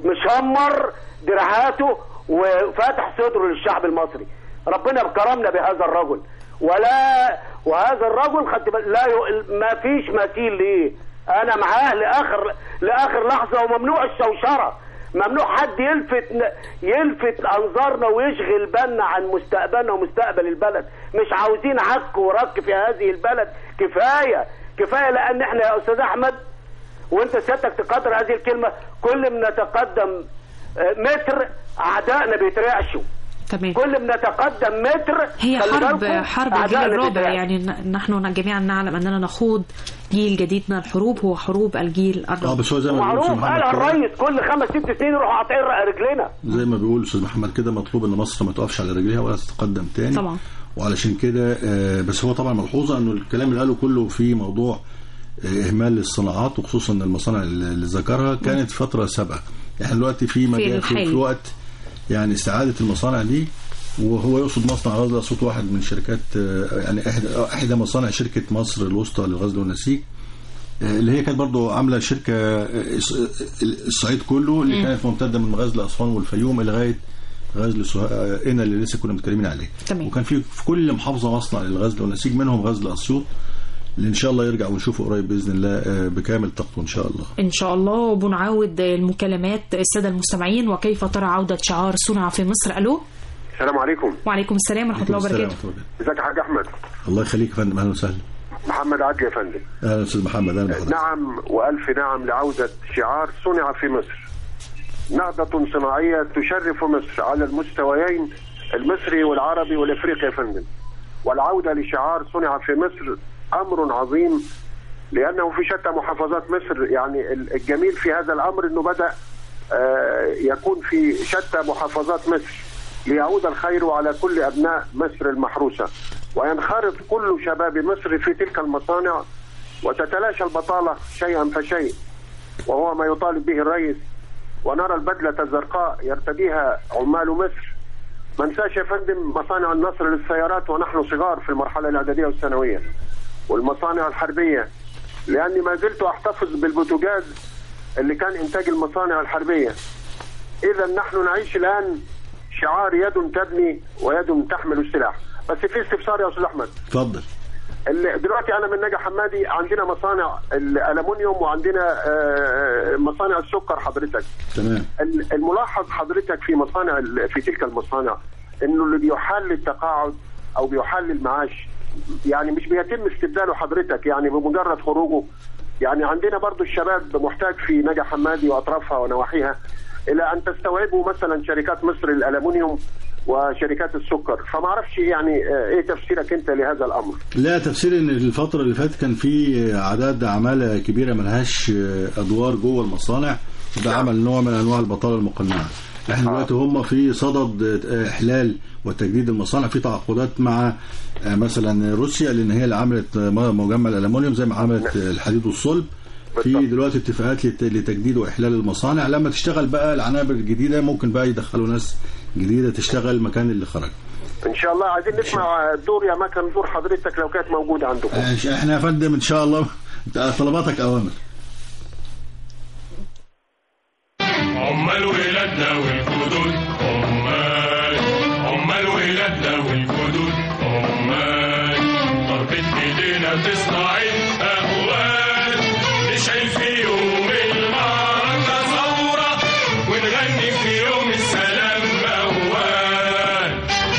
مشمر دراعاته وفاتح صدره للشعب المصري ربنا كرمنا بهذا الرجل ولا وهذا الرجل خدت بال- لا ي... ما فيش مثيل ليه انا معاه لاخر لاخر لحظه وممنوع الشوشره ممنوع حد يلفت يلفت انظارنا ويشغل بالنا عن مستقبلنا ومستقبل البلد مش عاوزين عك ورك في هذه البلد كفايه كفايه لان احنا يا استاذ احمد وانت سيادتك تقدر هذه الكلمه كل ما نتقدم آه، متر اعدائنا بيترعشوا تمام كل ما نتقدم متر هي خلي حرب بالكم، حرب الجيل أعدائنا الرابع بيترعشوا. يعني ن- نحن جميعا نعلم اننا نخوض جيل جديد من الحروب هو حروب الجيل اه الرابع بس هو زي ما بيقول معروف أستاذ محمد قالها كده- الريس كل خمس ست سنين يروحوا قاطعين رجلنا زي ما بيقول استاذ محمد كده مطلوب ان مصر ما تقفش على رجليها ولا تتقدم تاني طبعا. وعلشان كده آه، بس هو طبعا ملحوظه انه الكلام اللي قاله كله في موضوع آه، اهمال الصناعات وخصوصا المصانع اللي ذكرها كانت فتره سابقه احنا دلوقتي في مجال في, الحالي. في وقت يعني استعاده المصانع دي وهو يقصد مصنع غزل صوت واحد من شركات آه، يعني احدى احدى مصانع شركه مصر الوسطى للغزل والنسيج آه، اللي هي كانت برضو عامله شركه آه، الص- الصعيد كله اللي مم. كانت ممتده من غزل اسوان والفيوم لغايه غزل سوها- قنا اللي لسه كنا متكلمين عليه تمام. وكان في في كل محافظه مصنع للغزل والنسيج منهم غزل اسيوط اللي ان شاء الله يرجع ونشوفه قريب باذن الله آه، بكامل طاقته ان شاء الله ان شاء الله وبنعاود المكالمات الساده المستمعين وكيف ترى عوده شعار صنع في مصر الو السلام عليكم وعليكم السلام ورحمه الله السلام وبركاته ورحمة الله. ازيك يا حاج احمد الله يخليك يا فندم اهلا وسهلا محمد محمد عدلي يا فندم اهلا استاذ محمد اهلا بحضرتك نعم والف نعم لعوده شعار صنع في مصر نهضة صناعية تشرف مصر على المستويين المصري والعربي والافريقي يا فندم والعودة لشعار صنع في مصر امر عظيم لانه في شتى محافظات مصر يعني الجميل في هذا الامر انه بدا آه، يكون في شتى محافظات مصر ليعود الخير على كل ابناء مصر المحروسه وينخرط كل شباب مصر في تلك المصانع وتتلاشى البطاله شيئا فشيء وهو ما يطالب به الرئيس ونرى البدله الزرقاء يرتديها عمال مصر ما ننساش يا فندم مصانع النصر للسيارات ونحن صغار في المرحله الاعداديه والثانويه والمصانع الحربيه لاني ما زلت احتفظ بالبوتاجاز اللي كان انتاج المصانع الحربيه اذا نحن نعيش الان شعار يد تبني ويد تحمل السلاح بس في استفسار يا استاذ احمد اتفضل اللي دلوقتي انا من نجا حمادي عندنا مصانع الالومنيوم وعندنا آه، مصانع السكر حضرتك تمام ال- الملاحظ حضرتك في مصانع ال- في تلك المصانع انه اللي بيحل التقاعد او بيحل المعاش يعني مش بيتم استبداله حضرتك يعني بمجرد خروجه يعني عندنا برضو الشباب محتاج في نجا حمادي واطرافها ونواحيها الى ان تستوعبوا مثلا شركات مصر الالومنيوم وشركات السكر فما اعرفش يعني آه، ايه تفسيرك انت لهذا الامر لا تفسير ان الفترة اللي فاتت كان في اعداد عمالة كبيرة ملهاش ادوار جوه المصانع وده عمل نوع من انواع البطالة المقنعة احنا دلوقتي هم في صدد احلال وتجديد المصانع في تعاقدات مع آه، مثلا روسيا لان هي اللي عملت آه، مجمع الالومنيوم زي ما عملت آه، الحديد والصلب في دلوقتي اتفاقات لت- لتجديد واحلال المصانع لما تشتغل بقى العنابر الجديده ممكن بقى يدخلوا ناس جديده تشتغل مكان اللي خرج ان شاء الله عايزين نسمع دور يا مكان دور حضرتك لو كانت موجوده عندكم آه، احنا يا فندم ان شاء الله طلباتك اوامر عمال ولادنا والجدود عمال عمال ولادنا والجدود عمال ضربة ايدينا تصنع الاهوال نشعل في يوم المعركة ثورة ونغني في يوم السلام موال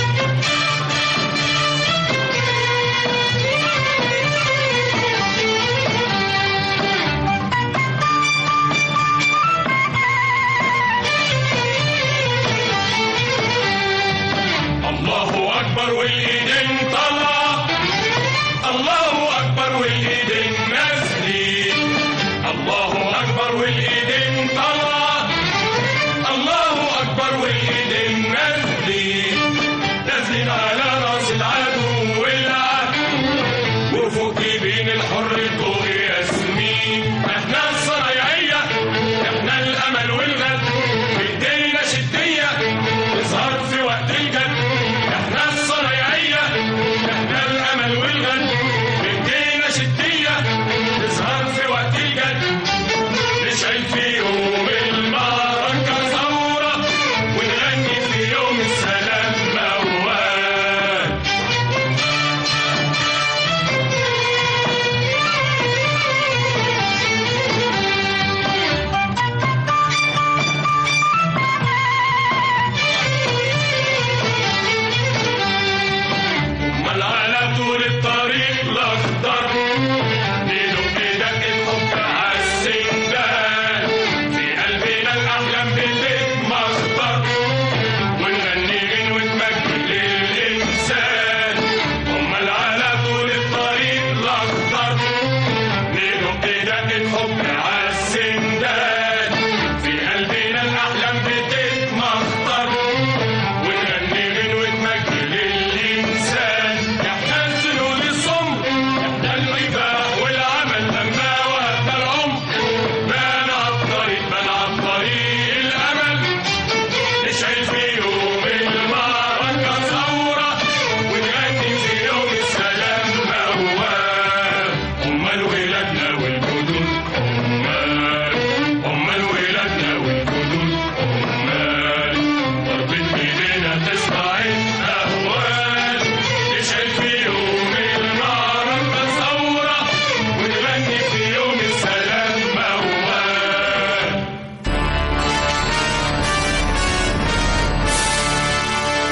الله اكبر والايدين طالعه الله اكبر والايدين نازلين الله اكبر والايدين طالعه الله اكبر والايدين نازلين نازلين على راس العدو والعدو وفوق جبين الحر طوق ياسمين احنا الصنايعيه احنا الامل والغد بايدينا شديه تظهر في وقت الجد احنا الصنايعيه احنا الامل والغد بايدينا شديه تظهر في وقت الجد نشعل في يوم المعركه ثوره ونغني في يوم السلام موال امال على طول الطريق الاخضر ندق دق الحب عالسندان في قلبنا الاحلام بتتمخضر ونغني غنوة مجد للانسان امال على طول الطريق الاخضر ندق دق الحب عالسندان في قلبنا الاحلام بتتمخضر ونغني غنوة مجد للإنسان إحنا السنون الصمت إحنا الوفاء والعمل لما وهبنا العمر بان عالطريق بان عالطريق الأمل نشعل في يوم المعركة ثورة ونغني في يوم السلام موال أمال ولادنا والجدود أمال أمال ولادنا والجدود أمال ضربة ايدينا تصنع الاهوال نشعل في يوم المعركة ثورة ونغني في يوم السلام موال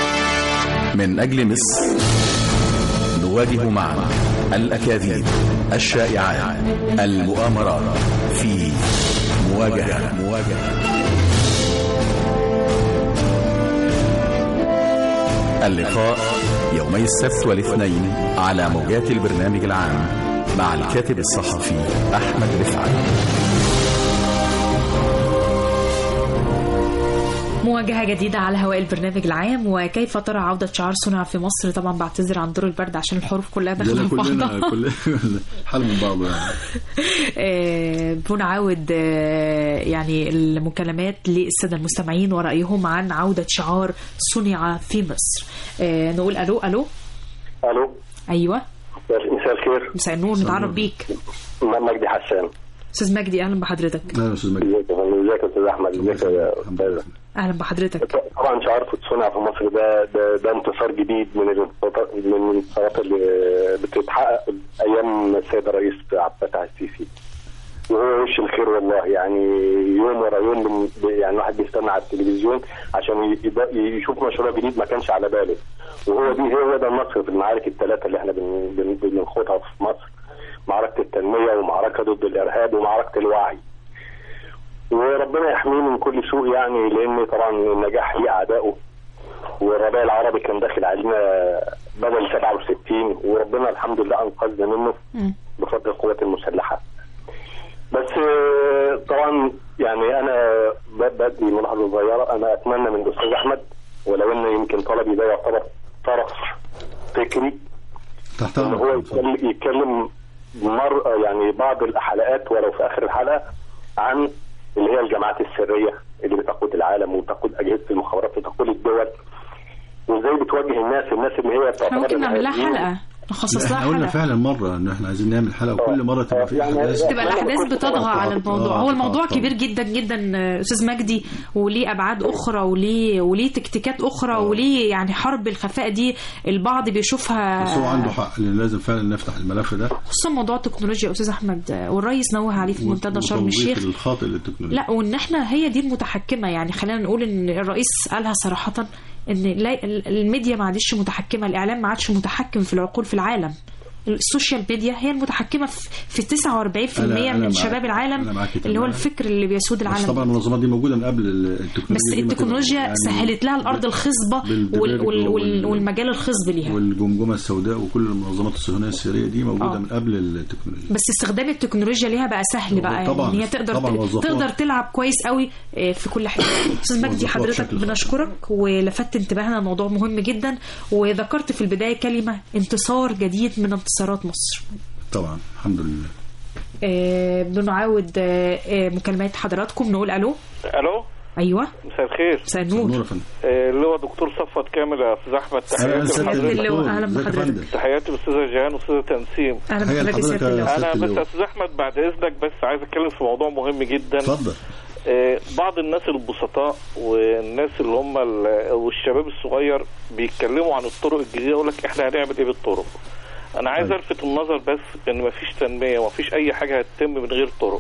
من أجل مصر نواجه معا الأكاذيب الشائعات المؤامرات في مواجهة مواجهة اللقاء يومي السبت والاثنين على موجات البرنامج العام مع الكاتب الصحفي أحمد رفعت مواجهة جديدة على هواء البرنامج العام وكيف ترى عودة شعار صنع في مصر طبعا بعتذر عن دور البرد عشان الحروف كلها داخلة ده في كلنا بعضها كلنا حل من بعض يعني آه، بنعاود آه، يعني المكالمات للسادة المستمعين ورأيهم عن عودة شعار صنع في مصر آه، نقول ألو ألو الو أيوة مساء الخير مساء النور نتعرف بيك مجدي حسان أستاذ مجدي أهلا بحضرتك لا يا استاذ مجدي ازيك يا فندم ازيك يا استاذ احمد ازيك يا استاذ أهلا بحضرتك طبعا شعار صنع في مصر ده ده, ده انتصار جديد من الانتصارات من الانتصارات اللي بتتحقق ايام السيد الرئيس عبد الفتاح السيسي وهو وش الخير والله يعني يوم ورا يوم بن- يعني الواحد بيستنى على التلفزيون عشان يبقى- يشوف مشروع جديد ما كانش على باله وهو دي هو ده النصر في المعارك الثلاثه اللي احنا بن- بن- بنخوضها في مصر معركه التنميه ومعركه ضد الارهاب ومعركه الوعي وربنا يحميه من كل سوء يعني لان طبعا النجاح ليه اعدائه والربيع العربي كان داخل علينا بدل 67 وربنا الحمد لله انقذنا منه بفضل القوات المسلحه. بس آه، طبعا يعني انا ب- بدي ملاحظه صغيره انا اتمنى من الاستاذ احمد ولو ان يمكن طلبي ده يعتبر طرف فكري تحت ان هو أمرك. يتكلم, يتكلم مر يعني بعض الحلقات ولو في اخر الحلقه عن اللي هي الجماعات السريه اللي بتقود العالم وتقود اجهزه المخابرات وتقود الدول وازاي بتواجه الناس الناس اللي هي احنا ممكن نعمل لها الإرهابيين. حلقة نخصص احنا لها قلنا حلقة فعلا مرة ان احنا عايزين نعمل حلقة وكل مرة تبقى في احداث تبقى الاحداث بتطغى على الموضوع آه، هو الموضوع طبعاً. كبير جدا جدا آه، استاذ مجدي وليه ابعاد اخرى وليه وليه تكتيكات اخرى وليه يعني حرب الخفاء دي البعض بيشوفها بس هو عنده حق لان لازم فعلا نفتح الملف ده خصوصا موضوع التكنولوجيا يا استاذ احمد آه، والرئيس نوه عليه في منتدى شرم وتوظيف الشيخ الخاطئ للتكنولوجيا لا وان احنا هي دي المتحكمه يعني خلينا نقول ان الرئيس قالها صراحه ان لا الميديا ما عادش متحكمه الاعلام ما عادش متحكم في العقول في العالم السوشيال ميديا هي المتحكمه في في 49% أنا- أنا من معاك. شباب أنا العالم معاك اللي هو تماماً. الفكر اللي بيسود بس العالم طبعا المنظمات دي موجودة من قبل التكنولوجيا بس دي ما التكنولوجيا تبقى- يعني سهلت لها الارض الخصبه وال بالدماغ وال وال وال- والمجال الخصب ليها والجمجمة السوداء وكل المنظمات الصهيونية السرية دي موجودة آه. من قبل التكنولوجيا بس استخدام التكنولوجيا ليها بقى سهل بقى يعني طبعاً. ان هي تقدر طبعاً وظفوها. تقدر تلعب كويس قوي آه، في كل حاجه استاذ مجدي وظفوها حضرتك بشكل خاطئ. بنشكرك ولفت انتباهنا لموضوع مهم جدا وذكرت في البدايه كلمه انتصار جديد من انتصارات مصر طبعا الحمد لله آه، بنعاود آه، آه، مكالمات حضراتكم نقول الو الو ايوه مساء الخير مساء النور نور يا فندم آه، اللي هو دكتور صفوت كامل يا استاذ احمد أهلا تحياتي سيادة لحضرتك الدكتور. أهلا ازيك يا بحضرتك. فندم؟ تحياتي لاستاذه جيهان واستاذه تنسيم اهلا تحية بحضرتك يا لحضرتك سياده يا اللواء. سيادة انا بس اللواء. يا استاذ احمد بعد اذنك بس عايز اتكلم في موضوع مهم جدا اتفضل آه، بعض الناس البسطاء والناس اللي هم ال- والشباب الصغير بيتكلموا عن الطرق الجديده يقول لك احنا هنعمل ايه بالطرق انا عايز طيب. الفت النظر بس ان مفيش تنميه ومفيش اي حاجه هتتم من غير طرق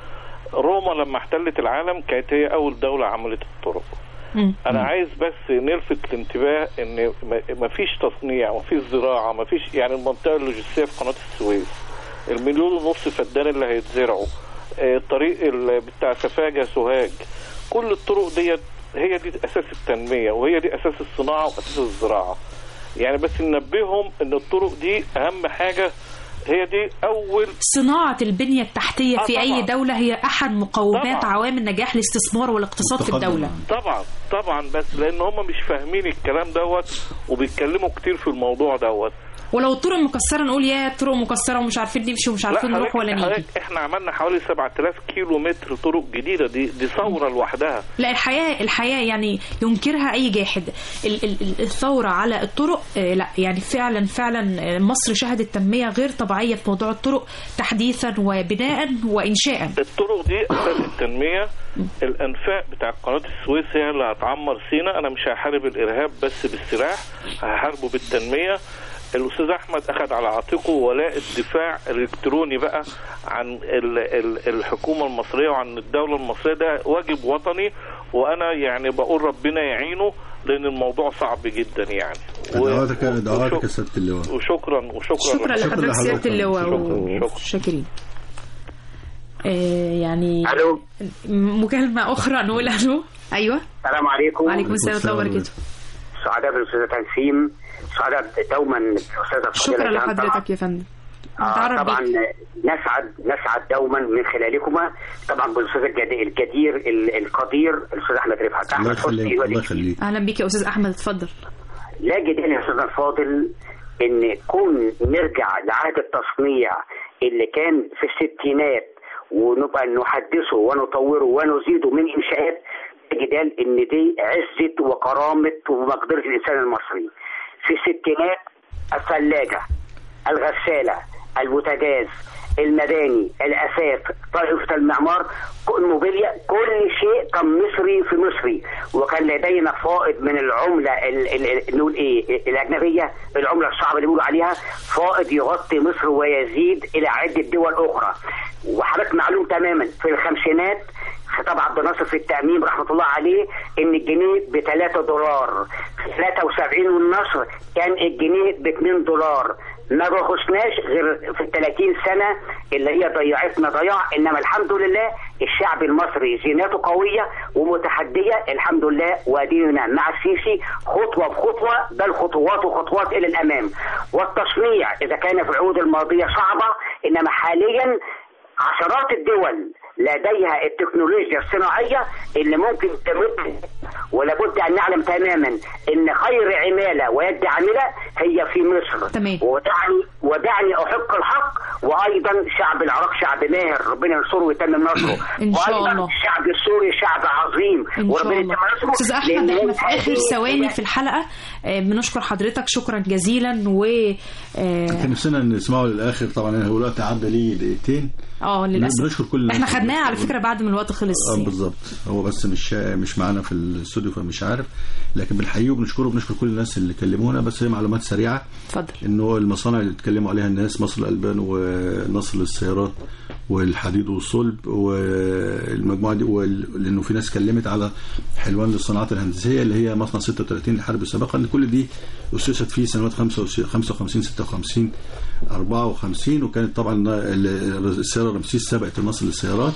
روما لما احتلت العالم كانت هي اول دوله عملت الطرق مم. انا عايز بس نلفت الانتباه ان م- مفيش تصنيع مفيش زراعه مفيش يعني المنطقه اللوجستيه في قناه السويس المليون ونص فدان اللي هيتزرعوا آه، الطريق ال- بتاع سفاجه سوهاج كل الطرق ديت هي دي اساس التنميه وهي دي اساس الصناعه واساس الزراعه يعني بس ننبههم ان الطرق دي اهم حاجه هي دي اول صناعة البنية التحتية آه، في أي طبعاً. دولة هي أحد مقومات طبعاً. عوامل نجاح الاستثمار والاقتصاد في التقدم. الدولة طبعا طبعا بس لان هم مش فاهمين الكلام دوت وبيتكلموا كتير في الموضوع دوت ولو الطرق مكسرة نقول يا الطرق مكسرة ومش عارفين نمشي ومش عارفين نروح حضرتك- ولا نيجي حضرتك احنا عملنا حوالي 7000 كيلو متر طرق جديده دي دي ثوره لوحدها لا الحياة الحياة يعني ينكرها أي جاحد ال- ال- ال- الثورة على الطرق آه، لا يعني فعلا فعلا آه، مصر شهدت تنمية غير طبيعية في موضوع الطرق تحديثا وبناء وإنشاء الطرق دي اساس التنميه الانفاق بتاع قناه السويس هي اللي هتعمر سينا انا مش هحارب الارهاب بس بالسلاح هحاربه بالتنميه الاستاذ احمد اخذ على عاتقه ولاء الدفاع الالكتروني بقى عن ال ال الحكومه المصريه وعن الدوله المصريه ده واجب وطني وانا يعني بقول ربنا يعينه لان الموضوع صعب جدا يعني دعواتك دعواتك يا سياده اللواء وشكرا وشكرا شكرا لحضرتك سياده اللواء شكرا وشاكرين آه يعني الو مكالمه اخرى نقول الو ايوه السلام عليكم وعليكم السلام ورحمه الله وبركاته سعداء بالاستاذه تنسيم سعداء دوما بالاستاذه شكرا لحضرتك يا فندم آه طبعا نسعد نسعد دوما من خلالكما طبعا بالاستاذ الجدير القدير الاستاذ احمد رفعت الله يخليك الله يخليك اهلا بك يا استاذ احمد اتفضل لا جدال يا استاذ الفاضل ان كون نرجع لعهد التصنيع اللي كان في الستينات ونبقى نحدثه ونطوره ونزيده من انشاءات جدال ان دي عزه وكرامه ومقدره الانسان المصري في الستينات الثلاجه الغساله البوتاجاز المباني الاثاث طائفه المعمار الموبيليا كل شيء كان مصري في مصري وكان لدينا فائض من العمله نقول ايه الاجنبيه العمله الصعبه اللي بيقولوا عليها فائض يغطي مصر ويزيد الى عده دول اخرى وحضرتك معلوم تماما في الخمسينات خطاب عبد الناصر في التأميم رحمة الله عليه إن الجنيه ب 3 دولار في 73 والنصر كان الجنيه ب 2 دولار ما رخصناش غير في ال 30 سنة اللي هي ضيعتنا ضياع إنما الحمد لله الشعب المصري زيناته قوية ومتحدية الحمد لله وادينا مع السيسي خطوة بخطوة بل خطوات وخطوات إلى الأمام والتصنيع إذا كان في العهود الماضية صعبة إنما حاليا عشرات الدول لديها التكنولوجيا الصناعية اللي ممكن تمد ولابد أن نعلم تماما أن خير عمالة ويد عاملة هي في مصر تمام. ودعني, ودعني أحق الحق وأيضا شعب العراق شعب ماهر ربنا ينصره ويتمم نصره إن شاء وأيضا الله. الشعب السوري شعب عظيم ان شاء وربنا الله يتمم نصره استاذ احمد لأن احنا في اخر هذه- ثواني في الحلقه آه، بنشكر حضرتك شكرا جزيلا و آه، كان نفسنا نسمعه للاخر طبعا هو الوقت عدى ليه دقيقتين اه للاسف بنشكر كل الناس احنا خدناها على فكره بعد ما الوقت خلص اه بالظبط هو بس مش مش معانا في الاستوديو فمش عارف لكن بنحييه وبنشكره وبنشكر كل الناس اللي كلمونا بس هي معلومات سريعه اتفضل انه المصانع اللي اتكلموا عليها الناس مصر الالبان ونصر للسيارات والحديد والصلب والمجموعه دي وال- لانه في ناس اتكلمت على حلوان للصناعات الهندسيه اللي هي مصنع 36 الحرب السابقه ان كل دي اسست في سنوات 55 56 54 وكانت طبعا ال- السياره رمسيس سبقت مصر للسيارات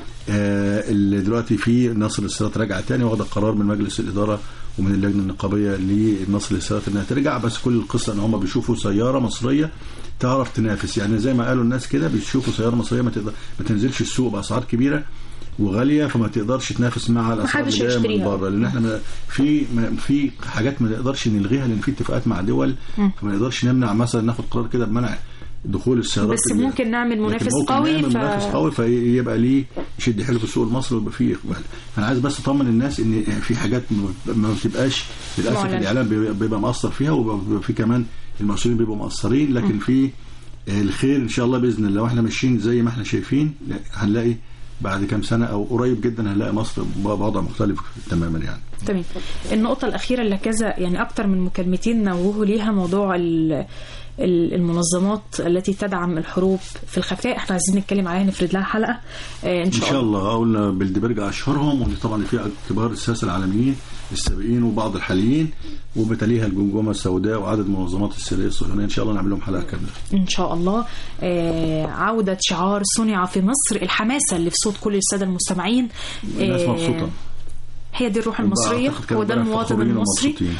آه، اللي دلوقتي في نصر للسيارات راجعه تاني واخده قرار من مجلس الاداره ومن اللجنه النقابيه لنصر للسيارات انها ترجع بس كل القصه ان هم بيشوفوا سياره مصريه تعرف تنافس يعني زي ما قالوا الناس كده بيشوفوا سياره مصريه ما تقدر ما تنزلش السوق باسعار كبيره وغاليه فما تقدرش تنافس مع الاسعار محدش اللي جايه من يشتريها. بره لان احنا ما- في ما- في حاجات ما نقدرش نلغيها لان في اتفاقات مع دول مم. فما نقدرش نمنع مثلا ناخد قرار كده بمنع دخول السيارات بس اللي- ممكن نعمل لكن منافس ممكن قوي نعمل ف... منافس قوي فيبقى ليه يشد حيله في السوق المصري ويبقى فيه اقبال فانا عايز بس اطمن الناس ان في حاجات ما- ما بتبقاش للاسف معلنة. الاعلام بيبقى بيبقى مقصر فيها وبيبقى في كمان المسؤولين بيبقوا مقصرين لكن في الخير ان شاء الله باذن الله واحنا ماشيين زي ما احنا شايفين هنلاقي بعد كام سنه او قريب جدا هنلاقي مصر بوضع مختلف تماما يعني تمام النقطة الأخيرة اللي كذا يعني أكتر من مكالمتين نوهوا ليها موضوع ال- ال- المنظمات التي تدعم الحروب في الخفاء احنا عايزين نتكلم عليها نفرد لها حلقة آه، إن ان شاء, شاء الله قلنا بلدبرج اشهرهم واللي طبعا فيها كبار الساسه العالميين السابقين وبعض الحاليين وبتليها الجمجمه السوداء وعدد منظمات السريه الصهيونيه ان شاء الله نعمل لهم حلقه كامله إن شاء الله آه، عودة شعار صنع في مصر الحماسة اللي في صوت كل السادة المستمعين الناس آه، مبسوطه هي دي الروح المصرية أعتقد كانوا هو ده امبارح المواطن فخورين المصري ومبسوطين.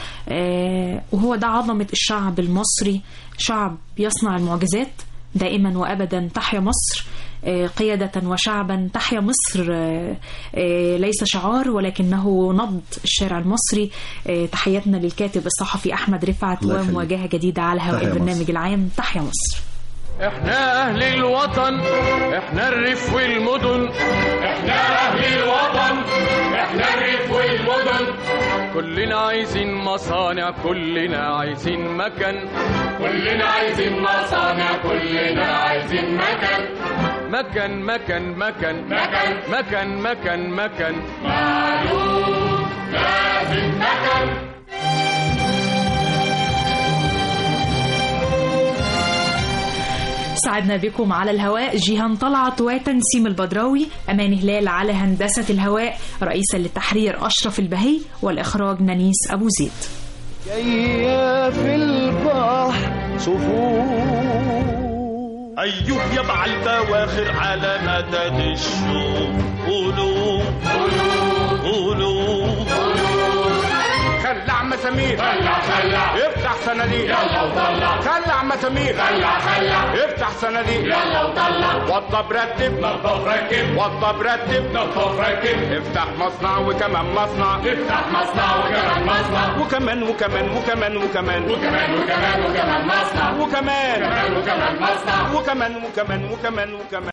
آه، وهو ده عظمة الشعب المصري شعب يصنع المعجزات دائما وابدا تحيا مصر آه، قيادة وشعبا تحيا مصر آه، آه، ليس شعار ولكنه نبض الشارع المصري آه، تحياتنا للكاتب الصحفي أحمد رفعت الله يخليك. ومواجهة جديدة على هواء تحيا مصر. البرنامج العام تحيا مصر احنا اهل الوطن احنا الريف والمدن احنا اهل الوطن احنا الريف والمدن كلنا عايزين مصانع كلنا عايزين مكان كلنا عايزين مصانع كلنا عايزين مكان مكان مكان مكان مكان مكان مكان مكان معلوم لازم مكان سعدنا بكم على الهواء جيهان طلعت وتنسيم البدراوي أمان هلال على هندسة الهواء رئيسا للتحرير أشرف البهي والإخراج نانيس أبو زيد جاية في البحر صفوف أيوه يبع البواخر على مدد الشوق قولوا قولوا قولوا خلع مسامير خلع خلع افتح صناديق يلا وطلع خلع مسامير خلع خلع افتح صناديق يلا وطلع وضب رتب نظف ركب وضب رتب نظف ركب افتح مصنع وكمان مصنع افتح مصنع وكمان مصنع وكمان وكمان وكمان وكمان وكمان وكمان وكمان مصنع وكمان وكمان وكمان مصنع وكمان وكمان وكمان وكمان